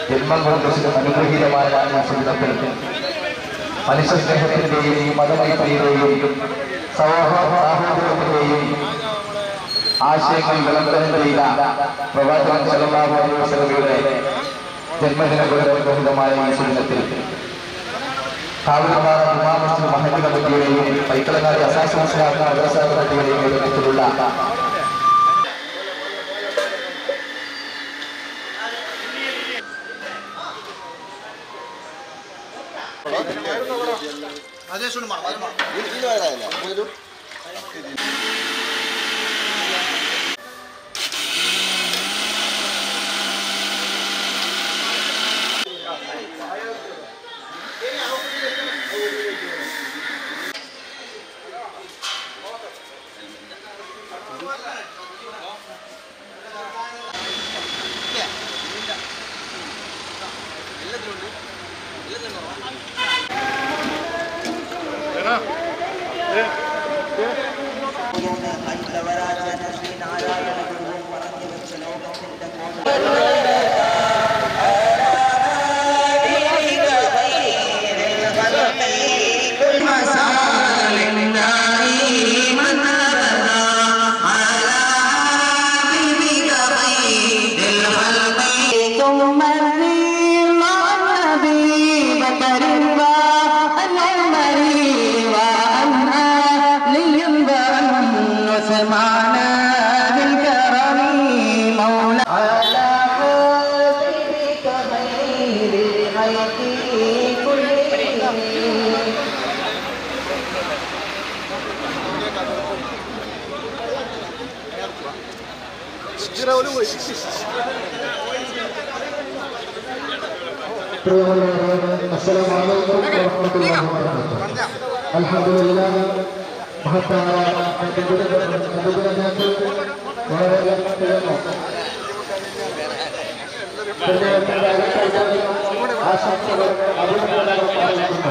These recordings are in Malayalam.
ജന്മം കൊണ്ട് അനുഗ്രഹീതമായ ജീവിതത്തിൽ മനുഷ്യ സ്നേഹത്തിന്റെയും മതമൈത്രിയുടെയും സൗഹാർദ്ദത്തിന്റെയും ആശയങ്ങൾ വിളംബരം ചെയ്ത പ്രവാചകൻ സല്ലല്ലാഹു അലൈഹി വസല്ലമയുടെ ജന്മദിന ഗുണപ്രദമായ ഈ സുദിനത്തിൽ കാവിലമാറ ജുമാ മസ്ജിദ് മഹല്ല് കമ്മിറ്റിയുടെയും പൈക്കളങ്ങാടി അസാസ് മനസ്സിലാക്കുന്ന മദ്രസ കമ്മിറ്റിയുടെയും നേതൃത്വത്തിലുള്ള ثم الريم عن أبي بكر وعن عمر وعن علي وعن عثمان بالكرم مولى على حبيبك خير الخلق كلهم السلام عليكم ورحمة الله وبركاته الحمد لله മഹത്തായ പ്രതിദിനത്തിൽ വളരെ ആശംസകൾ അഭിനന്ദനങ്ങൾ അറിയിക്കുന്നു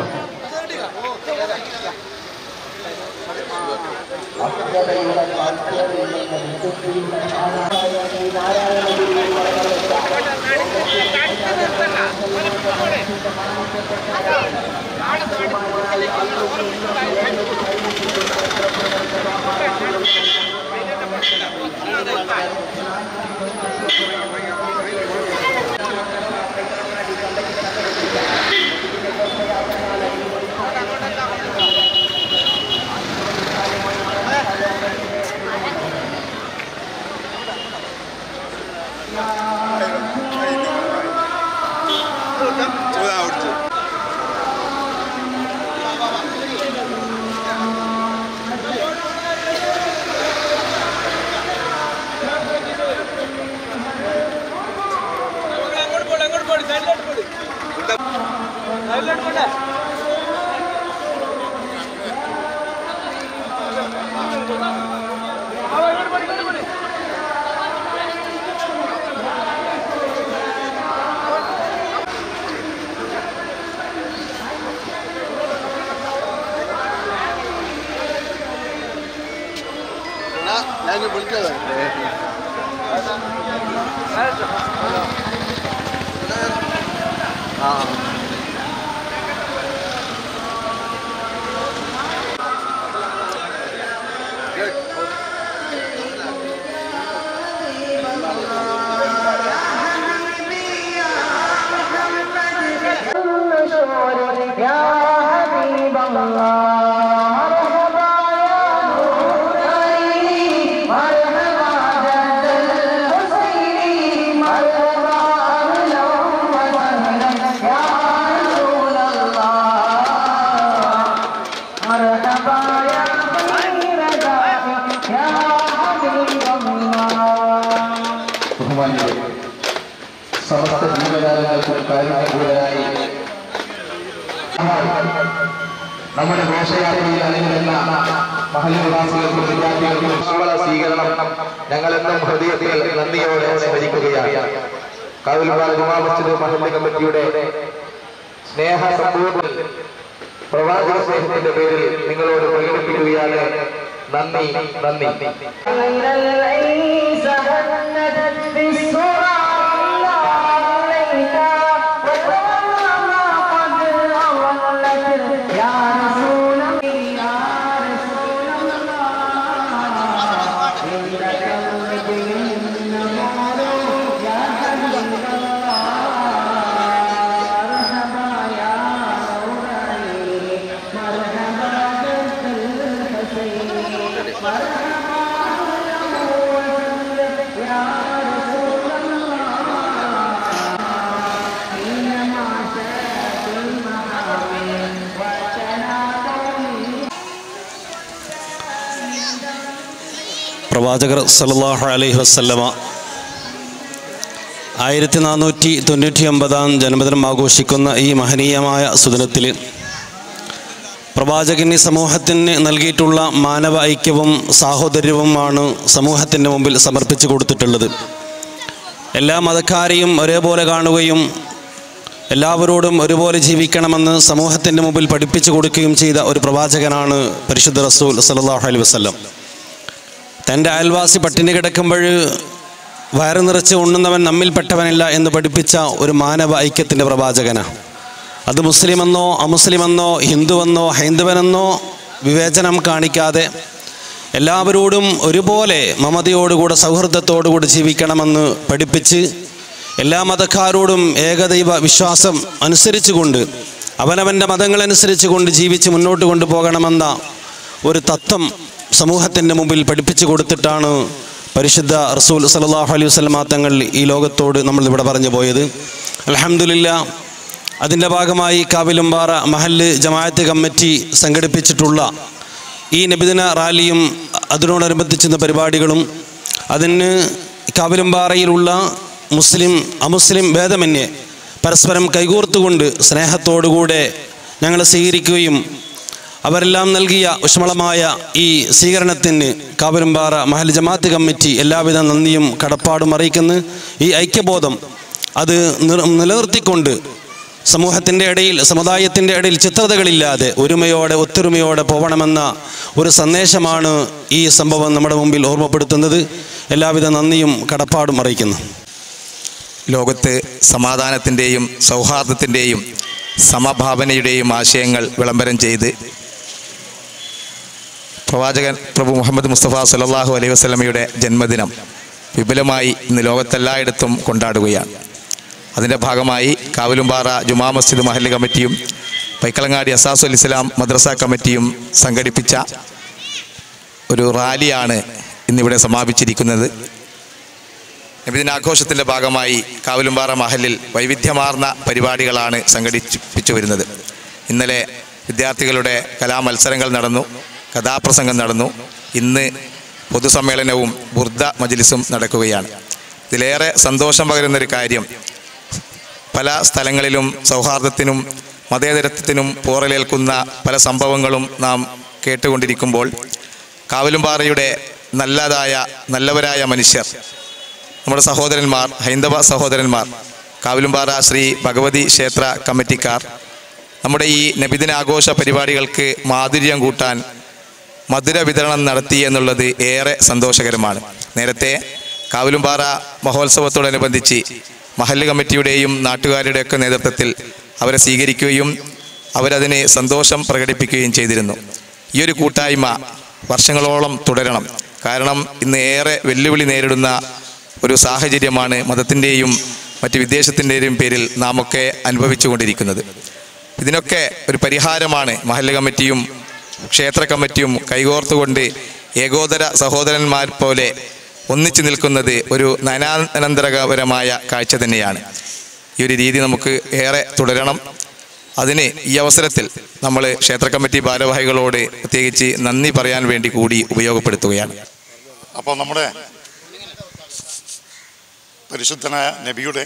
ഞാൻ വിളിക്കാതെ ആ يا حبيب الله مرحبا يا نور عيني مرحبا جد الحسين مرحبا أهلا وسهلا يا رسول الله مرحبا يا خير داعي يا حبيب الله ബഹുമാനികളെ സമസ്ത ജീവജാലങ്ങൾക്കും കാരുണ്യപൂരനായി നമ്മുടെ ഘോഷയാത്രയിൽ അണിനിരുന്ന മഹല്യവാസികൾക്കും വിദ്യാർത്ഥികൾക്കും ശമ്പള സ്വീകരണം ഞങ്ങളെന്നും ഹൃദയത്തിൽ നന്ദിയോടെ സ്മരിക്കുകയാണ് കാവിൽപാറ ജുമാ മസ്ജിദ് മഹല്യ കമ്മിറ്റിയുടെ സ്നേഹ സമ്പൂർണ്ണ പ്രവാചക സ്നേഹത്തിന്റെ പേരിൽ നിങ്ങളോട് പ്രകടിപ്പിക്കുകയാണ് നന്ദി നന്ദി غير العيسى هنت بالسرعة الله علينا പ്രവാചകർ സല്ലല്ലാഹു അലൈഹി വസല്ലമ ആയിരത്തി നാനൂറ്റി തൊണ്ണൂറ്റി ഒമ്പതാം ജന്മദിനം ആഘോഷിക്കുന്ന ഈ മഹനീയമായ സുദിനത്തിൽ പ്രവാചകൻ ഈ സമൂഹത്തിന് നൽകിയിട്ടുള്ള മാനവ ഐക്യവും സാഹോദര്യവുമാണ് സമൂഹത്തിൻ്റെ മുമ്പിൽ സമർപ്പിച്ചു കൊടുത്തിട്ടുള്ളത് എല്ലാ മതക്കാരെയും ഒരേപോലെ കാണുകയും എല്ലാവരോടും ഒരുപോലെ ജീവിക്കണമെന്ന് സമൂഹത്തിൻ്റെ മുമ്പിൽ പഠിപ്പിച്ചു കൊടുക്കുകയും ചെയ്ത ഒരു പ്രവാചകനാണ് പരിശുദ്ധ റസൂൽ സല്ലല്ലാഹു അലൈഹി വസല്ലം തൻ്റെ അയൽവാസി പട്ടിണി കിടക്കുമ്പോൾ വയറ് നിറച്ച് ഉണ്ണുന്നവൻ നമ്മിൽപ്പെട്ടവനല്ല എന്ന് പഠിപ്പിച്ച ഒരു മാനവ ഐക്യത്തിൻ്റെ പ്രവാചകനാണ് അത് മുസ്ലിമെന്നോ അമുസ്ലിമെന്നോ ഹിന്ദുവെന്നോ ഹൈന്ദവനെന്നോ വിവേചനം കാണിക്കാതെ എല്ലാവരോടും ഒരുപോലെ മമതയോടുകൂടെ സൗഹൃദത്തോടുകൂടി ജീവിക്കണമെന്ന് പഠിപ്പിച്ച് എല്ലാ മതക്കാരോടും ഏകദൈവ വിശ്വാസം അനുസരിച്ചുകൊണ്ട് അവനവൻ്റെ മതങ്ങളനുസരിച്ച് കൊണ്ട് ജീവിച്ച് മുന്നോട്ട് കൊണ്ടുപോകണമെന്ന ഒരു തത്വം സമൂഹത്തിൻ്റെ മുമ്പിൽ പഠിപ്പിച്ചു കൊടുത്തിട്ടാണ് പരിശുദ്ധ റസൂൽ സല്ലല്ലാഹു അലൈഹി വസല്ലമ തങ്ങൾ ഈ ലോകത്തോട് നമ്മൾ ഇവിടെ പറഞ്ഞു പോയത് അൽഹംദുലില്ല അതിൻ്റെ ഭാഗമായി കാവിലുംപാറ മഹല്ല് ജമാഅത്ത് കമ്മിറ്റി സംഘടിപ്പിച്ചിട്ടുള്ള ഈ നബിദിന റാലിയും അതിനോടനുബന്ധിച്ചുന്ന പരിപാടികളും അതിന് കാവിലുംപാറയിലുള്ള മുസ്ലിം അമുസ്ലിം ഭേദമന്യേ പരസ്പരം കൈകോർത്തുകൊണ്ട് സ്നേഹത്തോടുകൂടെ ഞങ്ങൾ സ്വീകരിക്കുകയും അവരെല്ലാം നൽകിയ ഊഷ്മളമായ ഈ സ്വീകരണത്തിന് കാവലുംപാറ മഹൽ ജമാഅത്ത് കമ്മിറ്റി എല്ലാവിധ നന്ദിയും കടപ്പാടും അറിയിക്കുന്നു ഈ ഐക്യബോധം അത് നിർ- നിലനിർത്തിക്കൊണ്ട് സമൂഹത്തിൻ്റെ ഇടയിൽ സമുദായത്തിൻ്റെ ഇടയിൽ ചിത്രതകളില്ലാതെ ഒരുമയോടെ ഒത്തൊരുമയോടെ പോകണമെന്ന ഒരു സന്ദേശമാണ് ഈ സംഭവം നമ്മുടെ മുമ്പിൽ ഓർമ്മപ്പെടുത്തുന്നത് എല്ലാവിധ നന്ദിയും കടപ്പാടും അറിയിക്കുന്നു ലോകത്ത് സമാധാനത്തിൻ്റെയും സൗഹാർദ്ദത്തിൻ്റെയും സമഭാവനയുടെയും ആശയങ്ങൾ വിളംബരം ചെയ്ത് പ്രവാചകൻ പ്രഭു മുഹമ്മദ് മുസ്തഫ സല്ലല്ലാഹു അലൈഹി വസല്ലമയുടെ ജന്മദിനം വിപുലമായി ഇന്ന് ലോകത്തെല്ലായിടത്തും കൊണ്ടാടുകയാണ് അതിൻ്റെ ഭാഗമായി കാവലുംപാറ ജുമാ മസ്ജിദ് മഹല്ല് കമ്മിറ്റിയും പൈക്കളങ്ങാടി അസാസുൽ ഇസ്ലാം മദ്രസ കമ്മിറ്റിയും സംഘടിപ്പിച്ച ഒരു റാലിയാണ് ഇന്നിവിടെ സമാപിച്ചിരിക്കുന്നത് നബിദിനാഘോഷത്തിൻ്റെ ഭാഗമായി കാവലുംപാറ മഹലിൽ വൈവിധ്യമാർന്ന പരിപാടികളാണ് സംഘടിപ്പിച്ചു വരുന്നത് ഇന്നലെ വിദ്യാർത്ഥികളുടെ കലാമത്സരങ്ങൾ നടന്നു കഥാപ്രസംഗം നടന്നു ഇന്ന് പൊതുസമ്മേളനവും ബുർദ മജ്ലിസും നടക്കുകയാണ് ഇതിലേറെ സന്തോഷം പകരുന്നൊരു കാര്യം പല സ്ഥലങ്ങളിലും സൗഹാർദ്ദത്തിനും മതേതരത്വത്തിനും പോറലേൽക്കുന്ന പല സംഭവങ്ങളും നാം കേട്ടുകൊണ്ടിരിക്കുമ്പോൾ കാവലുംപാറയുടെ നല്ലതായ നല്ലവരായ മനുഷ്യർ നമ്മുടെ സഹോദരന്മാർ ഹൈന്ദവ സഹോദരന്മാർ കാവിലുംപാറ ശ്രീ ഭഗവതി ക്ഷേത്ര കമ്മിറ്റിക്കാർ നമ്മുടെ ഈ നബിദിനാഘോഷ പരിപാടികൾക്ക് മാധുര്യം കൂട്ടാൻ മധുര വിതരണം നടത്തി എന്നുള്ളത് ഏറെ സന്തോഷകരമാണ് നേരത്തെ കാവിലുംപാറ മഹോത്സവത്തോടനുബന്ധിച്ച് മഹല്ല് കമ്മിറ്റിയുടെയും നാട്ടുകാരുടെയൊക്കെ നേതൃത്വത്തിൽ അവരെ സ്വീകരിക്കുകയും അവരതിന് സന്തോഷം പ്രകടിപ്പിക്കുകയും ചെയ്തിരുന്നു ഈ ഒരു കൂട്ടായ്മ വർഷങ്ങളോളം തുടരണം കാരണം ഇന്ന് ഏറെ വെല്ലുവിളി നേരിടുന്ന ഒരു സാഹചര്യമാണ് മതത്തിൻ്റെയും മറ്റ് വിദേശത്തിൻ്റെയും പേരിൽ നാം ഒക്കെ അനുഭവിച്ചു കൊണ്ടിരിക്കുന്നത് ഇതിനൊക്കെ ഒരു പരിഹാരമാണ് മഹല്ല് കമ്മിറ്റിയും ക്ഷേത്ര കമ്മിറ്റിയും കൈകോർത്തുകൊണ്ട് ഏകോദര സഹോദരന്മാർ പോലെ ഒന്നിച്ചു നിൽക്കുന്നത് ഒരു നയനാനന്തരകപരമായ കാഴ്ച തന്നെയാണ് ഈ ഒരു രീതി നമുക്ക് ഏറെ തുടരണം അതിന് ഈ അവസരത്തിൽ നമ്മൾ ക്ഷേത്ര കമ്മിറ്റി ഭാരവാഹികളോട് പ്രത്യേകിച്ച് നന്ദി പറയാൻ വേണ്ടി കൂടി ഉപയോഗപ്പെടുത്തുകയാണ് അപ്പോൾ നമ്മുടെ പരിശുദ്ധനായ നബിയുടെ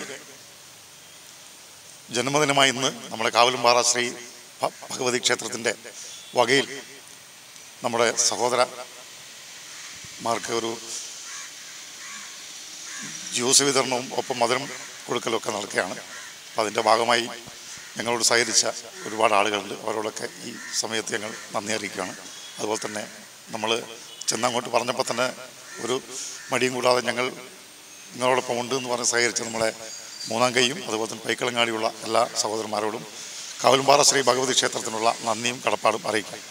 ജന്മദിനമായി ഇന്ന് നമ്മുടെ കാവലുംപാറ ശ്രീ ഭ- ഭഗവതി ക്ഷേത്രത്തിൻ്റെ വകയിൽ നമ്മുടെ സഹോദരന്മാർക്ക് ഒരു ജ്യൂസ് വിതരണവും ഒപ്പം മധുരം കൊടുക്കലും ഒക്കെ നടക്കുകയാണ് അപ്പോൾ അതിൻ്റെ ഭാഗമായി ഞങ്ങളോട് സഹകരിച്ച ഒരുപാട് ആളുകളുണ്ട് അവരോടൊക്കെ ഈ സമയത്ത് ഞങ്ങൾ നന്ദി അറിയിക്കുകയാണ് അതുപോലെ തന്നെ നമ്മൾ ചെന്നങ്ങോട്ട് പറഞ്ഞപ്പോൾ തന്നെ ഒരു മടിയും കൂടാതെ ഞങ്ങൾ നിങ്ങളോടൊപ്പം ഉണ്ട് എന്ന് പറഞ്ഞ് സഹകരിച്ച നമ്മളെ മൂന്നാം കൈയും അതുപോലെ തന്നെ പൈക്കളങ്ങാടിയുള്ള എല്ലാ സഹോദരന്മാരോടും കാവലുംപാറ ശ്രീ ഭഗവതി ക്ഷേത്രത്തിനുള്ള നന്ദിയും കടപ്പാടും അറിയിക്കാം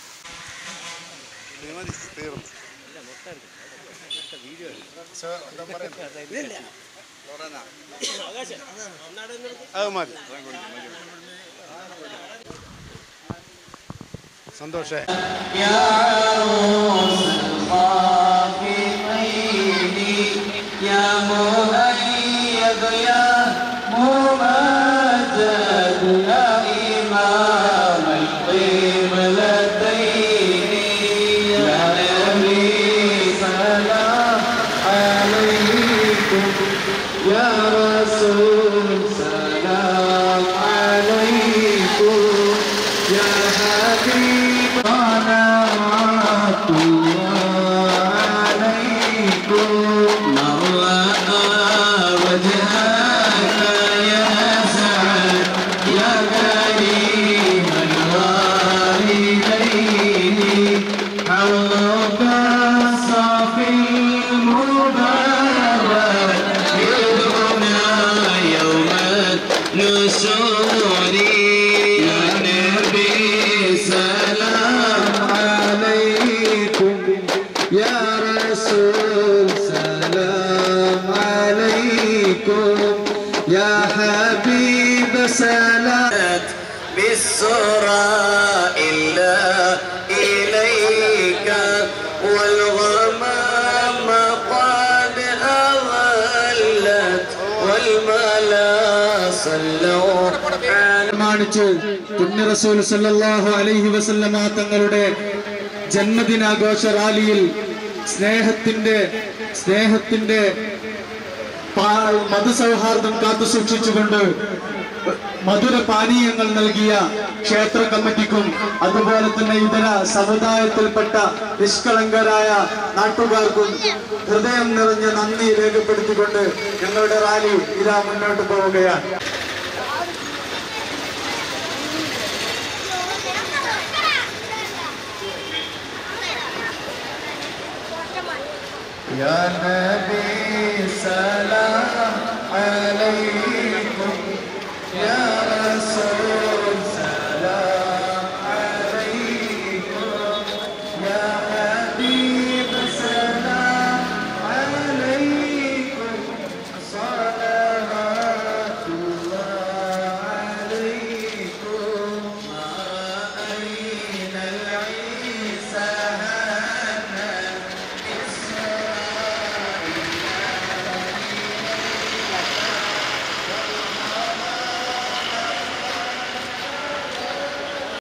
അത് മതി സന്തോഷേ يا مؤيد يا ممجد يا إمام القبلتين يا نبي سلام رسولي يا نبي سلام عليكم يا رسول سلام عليكم يا حبيب سلام بالسرى إلا إليك والغمام قد أظلت والملا صلوا على പ്രമാണിച്ച് പുണ്യ റസൂൽ സല്ലല്ലാഹു അലൈഹി വസല്ലമ തങ്ങളുടെ ജന്മദിനാഘോഷ റാലിയിൽ സ്നേഹത്തിന്റെ സ്നേഹത്തിന്റെ പാ- മതസൗഹാർദ്ദം കാത്തു സൂക്ഷിച്ചുകൊണ്ട് മധുര പാനീയങ്ങൾ നൽകിയ ക്ഷേത്ര കമ്മിറ്റിക്കും അതുപോലെ തന്നെ ഇതര സമുദായത്തിൽപ്പെട്ട നിഷ്കളങ്കരായ നാട്ടുകാർക്കും ഹൃദയം നിറഞ്ഞ നന്ദി രേഖപ്പെടുത്തിക്കൊണ്ട് ഞങ്ങളുടെ റാലി ഇതാ മുന്നോട്ട് പോവുകയാണ് يا نبي سلام عليك